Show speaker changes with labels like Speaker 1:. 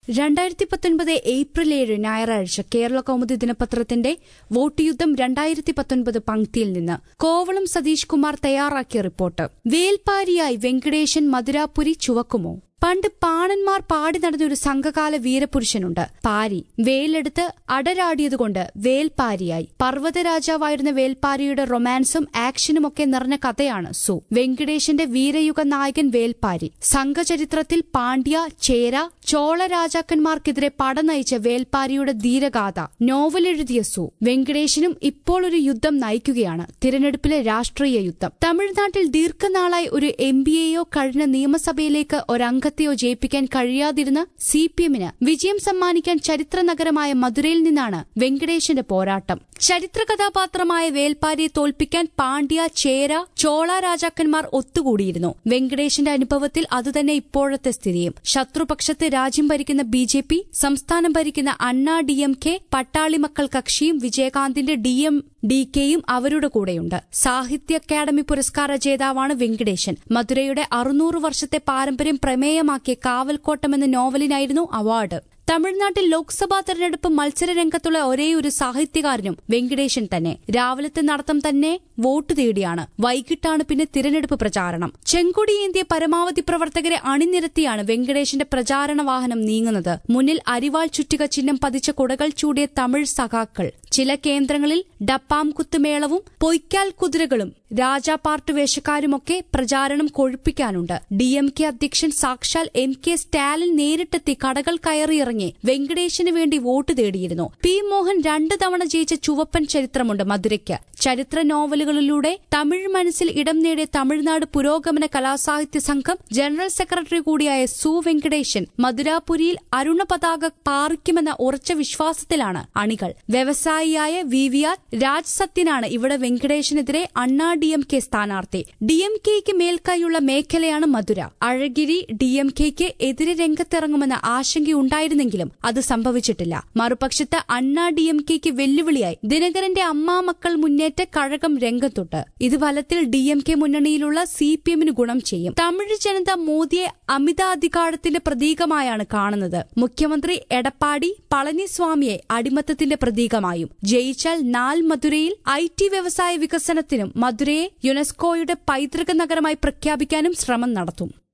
Speaker 1: രണ്ടായിരത്തി പത്തൊൻപത് ഏപ്രിൽ ഏഴ് ഞായറാഴ്ച കേരള കൗമുദി ദിനപത്രത്തിന്റെ വോട്ട് യുദ്ധം രണ്ടായിരത്തി പത്തൊൻപത് പങ്ക്തിയിൽ നിന്ന് കോവളം സതീഷ് കുമാർ തയ്യാറാക്കിയ റിപ്പോർട്ട് വേൽപ്പാരിയായി വെങ്കടേശൻ മധുരാപുരി ചുവക്കുമോ പണ്ട് പാണന്മാർ പാടി നടന്ന ഒരു സംഘകാല വീരപുരുഷനുണ്ട് പാരി വേലെടുത്ത് അടരാടിയതുകൊണ്ട് വേൽപ്പാരിയായി പർവ്വതരാജാവായിരുന്ന വേൽപ്പാരിയുടെ റൊമാൻസും ആക്ഷനുമൊക്കെ നിറഞ്ഞ കഥയാണ് സു വെങ്കടേശന്റെ വീരയുഗ നായകൻ വേൽപ്പാരി സംഘചരിത്രത്തിൽ പാണ്ഡ്യ ചേര ചോള രാജാക്കന്മാർക്കെതിരെ പടനയിച്ച വേൽപ്പാരിയുടെ ധീരഗാഥ നോവലെഴുതിയ സു വെങ്കടേശനും ഇപ്പോൾ ഒരു യുദ്ധം നയിക്കുകയാണ് തിരഞ്ഞെടുപ്പിലെ രാഷ്ട്രീയ യുദ്ധം തമിഴ്നാട്ടിൽ ദീർഘനാളായി ഒരു എം ബി എയോ കഴിഞ്ഞ നിയമസഭയിലേക്ക് ഒരംഗത്തെയോ ജയിപ്പിക്കാൻ കഴിയാതിരുന്ന സി പി എമ്മിന് വിജയം സമ്മാനിക്കാൻ ചരിത്ര നഗരമായ മധുരയിൽ നിന്നാണ് വെങ്കടേശന്റെ പോരാട്ടം ചരിത്ര കഥാപാത്രമായ വേൽപ്പാരിയെ തോൽപ്പിക്കാൻ പാണ്ഡ്യ ചേര ചോള രാജാക്കന്മാർ ഒത്തുകൂടിയിരുന്നു വെങ്കടേശന്റെ അനുഭവത്തിൽ അതുതന്നെ ഇപ്പോഴത്തെ സ്ഥിതിയും ശത്രുപക്ഷത്ത് രാജ്യം ഭരിക്കുന്ന ബി ജെ പി സംസ്ഥാനം ഭരിക്കുന്ന അണ്ണാ D M K Pattali Makkal കക്ഷിയും വിജയകാന്തിന്റെ ഡി എം ഡി കെയും അവരുടെ കൂടെയുണ്ട് സാഹിത്യ അക്കാദമി പുരസ്കാര ജേതാവാണ് വെങ്കടേശൻ മധുരയുടെ അറുന്നൂറ് വർഷത്തെ പാരമ്പര്യം പ്രമേയമാക്കിയ കാവൽക്കോട്ടം എന്ന നോവലിനായിരുന്നു അവാർഡ് തമിഴ്നാട്ടിൽ ലോക്സഭാ തെരഞ്ഞെടുപ്പ് മത്സര രംഗത്തുള്ള ഒരേയൊരു സാഹിത്യകാരനും വെങ്കടേശൻ തന്നെ രാവിലത്തെ നടത്തം തന്നെ വോട്ട് തേടിയാണ് വൈകിട്ടാണ് പിന്നെ തിരഞ്ഞെടുപ്പ് പ്രചാരണം ചെങ്കൊടിയേന്തിയ പരമാവധി പ്രവർത്തകരെ അണിനിരത്തിയാണ് വെങ്കടേശന്റെ പ്രചാരണ വാഹനം നീങ്ങുന്നത് മുന്നിൽ അരിവാൾ ചുറ്റിക ചിഹ്നം പതിച്ച കുടകൾ ചൂടിയ തമിഴ് സഖാക്കൾ ചില കേന്ദ്രങ്ങളിൽ ഡപ്പാം കുത്തുമേളവും പൊയ്ക്കാൽ കുതിരകളും രാജാപാർട്ട് വേഷക്കാരുമൊക്കെ പ്രചാരണം കൊഴുപ്പിക്കാനുണ്ട് ഡി എം കെ അധ്യക്ഷൻ സാക്ഷാൽ എം കെ സ്റ്റാലിൻ നേരിട്ടെത്തി കടകൾ കയറിയിറങ്ങി വെങ്കടേശന് വേണ്ടി വോട്ട് തേടിയിരുന്നു പി മോഹൻ രണ്ടു തവണ ജയിച്ച ചുവപ്പൻ ചരിത്രമുണ്ട് മധുരയ്ക്ക് ചരിത്ര നോവലുകളിലൂടെ തമിഴ് മനസ്സിൽ ഇടം നേടിയ തമിഴ്നാട് പുരോഗമന കലാസാഹിത്യ സംഘം ജനറൽ സെക്രട്ടറി കൂടിയായ സു വെങ്കടേശൻ മധുരാപുരിയിൽ അരുണ പതാക പാറിക്കുമെന്ന ഉറച്ച വിശ്വാസത്തിലാണ് അണികൾ വ്യവസായിയായ വി വി ആർ രാജ് സത്യനാണ് ഇവിടെ വെങ്കടേശനെതിരെ അണ്ണാ ഡി എം കെ സ്ഥാനാർത്ഥി ഡി എം കെയ്ക്ക് മേൽക്കായുള്ള മേഖലയാണ് മധുര അഴഗിരി ഡി എം കെയ്ക്ക് എതിരെ രംഗത്തിറങ്ങുമെന്ന ആശങ്കയുണ്ടായിരുന്നെങ്കിലും അത് സംഭവിച്ചിട്ടില്ല മറുപക്ഷത്ത് അണ്ണാ ഡി എം കെയ്ക്ക് വെല്ലുവിളിയായി ദിനകരന്റെ അമ്മാമക്കൾ മുന്നേറ്റ കഴകം രംഗത്തൊട്ട് ഇത് ഫലത്തിൽ ഡി എം കെ മുന്നണിയിലുള്ള സി പി എമ്മിന് ഗുണം ചെയ്യും തമിഴ് ജനത മോദിയെ അമിതാധികാരത്തിന്റെ പ്രതീകമായാണ് കാണുന്നത് മുഖ്യമന്ത്രി എടപ്പാടി പളനിസ്വാമിയെ അടിമത്തത്തിന്റെ പ്രതീകമായും ജയിച്ചാൽ നാൽ മധുരയിൽ ഐ ടി വ്യവസായ വികസനത്തിനും മധുരയെ യുനെസ്കോയുടെ പൈതൃക നഗരമായി പ്രഖ്യാപിക്കാനും ശ്രമം നടത്തും